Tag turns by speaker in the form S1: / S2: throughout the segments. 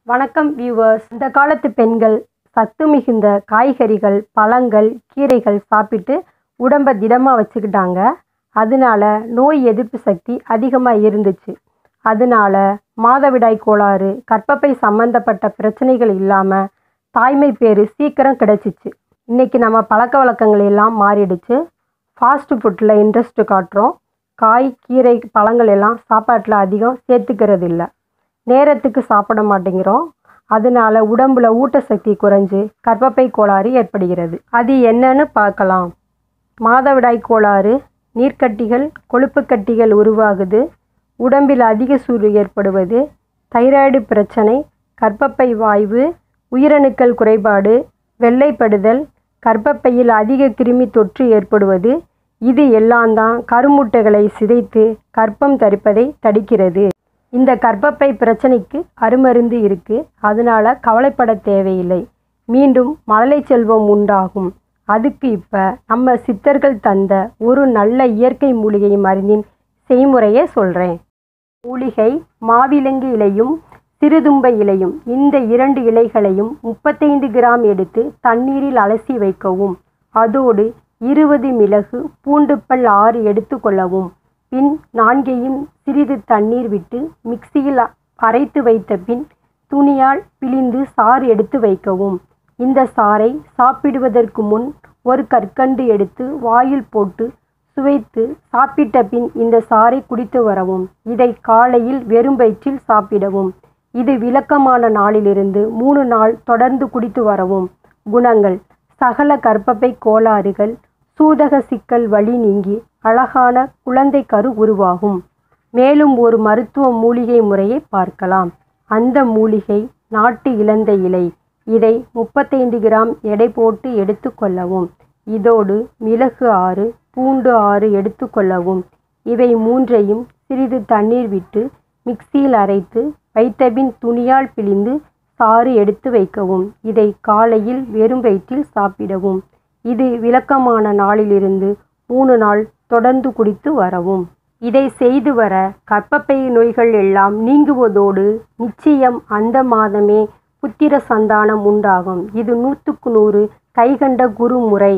S1: வணக்கம் வியூவர்ஸ் இந்த காலத்து பெண்கள் சத்து மிகுந்த காய்கறிகள் பழங்கள் கீரைகள் சாப்பிட்டு உடம்பை திடமாக வச்சுக்கிட்டாங்க அதனால நோய் எதிர்ப்பு சக்தி அதிகமாக இருந்துச்சு அதனால மாதவிடாய் கோளாறு கர்ப்பப்பை சம்மந்தப்பட்ட பிரச்சனைகள் இல்லாமல் தாய்மை பேர் சீக்கிரம் கிடச்சிச்சு இன்றைக்கி நம்ம பழக்க வழக்கங்கள் எல்லாம் மாறிடுச்சு ஃபாஸ்ட் ஃபுட்டில் இன்ட்ரெஸ்ட் காட்டுறோம் காய் கீரை பழங்கள் எல்லாம் சாப்பாட்டில் அதிகம் சேர்த்துக்கிறது இல்லை நேரத்துக்கு சாப்பிட மாட்டேங்கிறோம் அதனால உடம்புல ஊட்டசக்தி குறைஞ்சு கர்ப்பப்பை கோளாறு ஏற்படுகிறது அது என்னன்னு பார்க்கலாம் மாதவிடாய் கோளாறு நீர்க்கட்டிகள் கொழுப்புக்கட்டிகள் உருவாகுது உடம்பில் அதிக சூடு ஏற்படுவது தைராய்டு பிரச்சனை கர்ப்பப்பை வாய்வு உயிரணுக்கள் குறைபாடு வெள்ளைப்படுதல் கர்ப்பப்பையில் அதிக கிருமி தொற்று ஏற்படுவது இது எல்லாம் தான் கருமுட்டைகளை சிதைத்து கர்ப்பம் தரிப்பதை தடுக்கிறது இந்த கர்ப்பப்பை பிரச்சனைக்கு அருமருந்து இருக்கு அதனால கவலைப்பட தேவையில்லை மீண்டும் மழலை செல்வம் உண்டாகும் அதுக்கு இப்போ நம்ம சித்தர்கள் தந்த ஒரு நல்ல இயற்கை மூலிகை மருந்தின் செய்முறையை சொல்கிறேன் மூலிகை மாவிலங்கு இலையும் சிறுதும்பை இலையும் இந்த இரண்டு இலைகளையும் முப்பத்தைந்து கிராம் எடுத்து தண்ணீரில் அலசி வைக்கவும் அதோடு இருபது மிளகு பூண்டுப்பல் ஆறு எடுத்துக்கொள்ளவும் பின் நான்கையும் சிறிது தண்ணீர் விட்டு மிக்சியில் அரைத்து வைத்த பின் துணியால் பிழிந்து சாறு எடுத்து வைக்கவும் இந்த சாறை சாப்பிடுவதற்கு முன் ஒரு கற்கண்டு எடுத்து வாயில் போட்டு சுவைத்து சாப்பிட்ட பின் இந்த சாறை குடித்து வரவும் இதை காலையில் வெறும் வயிற்றில் சாப்பிடவும் இது விளக்கமான நாளிலிருந்து மூணு நாள் தொடர்ந்து குடித்து வரவும் குணங்கள் சகல கர்ப்பப்பை கோளாறுகள் சூதக சிக்கல் வழி நீங்கி அழகான குழந்தை கரு உருவாகும் மேலும் ஒரு மருத்துவ மூலிகை முறையை பார்க்கலாம் அந்த மூலிகை நாட்டு இலந்த இலை இதை முப்பத்தைந்து கிராம் எடை போட்டு எடுத்துக்கொள்ளவும் இதோடு மிளகு ஆறு பூண்டு ஆறு எடுத்துக்கொள்ளவும் இவை மூன்றையும் சிறிது தண்ணீர் விட்டு மிக்சியில் அரைத்து வைத்தபின் துணியால் பிழிந்து சாறு எடுத்து வைக்கவும் இதை காலையில் வெறும் வயிற்றில் சாப்பிடவும் இது விளக்கமான நாளிலிருந்து மூணு நாள் தொடர்ந்து குடித்து வரவும் இதை செய்து வர கர்ப்பப்பை நோய்கள் எல்லாம் நீங்குவதோடு நிச்சயம் அந்த மாதமே புத்திர சந்தானம் உண்டாகும் இது நூற்றுக்கு நூறு கைகண்ட குருமுறை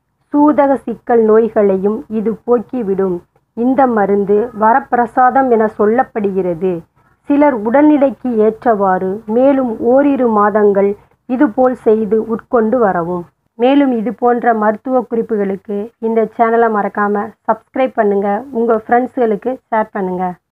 S1: சூதக சிக்கல் நோய்களையும் இது போக்கிவிடும் இந்த மருந்து வரப்பிரசாதம் என சொல்லப்படுகிறது சிலர் உடல்நிலைக்கு ஏற்றவாறு மேலும் ஓரிரு மாதங்கள் இதுபோல் செய்து உட்கொண்டு வரவும் மேலும் இது போன்ற மருத்துவ குறிப்புகளுக்கு இந்த சேனலை மறக்காமல் சப்ஸ்கிரைப் பண்ணுங்கள் உங்கள் ஃப்ரெண்ட்ஸுகளுக்கு ஷேர் பண்ணுங்கள்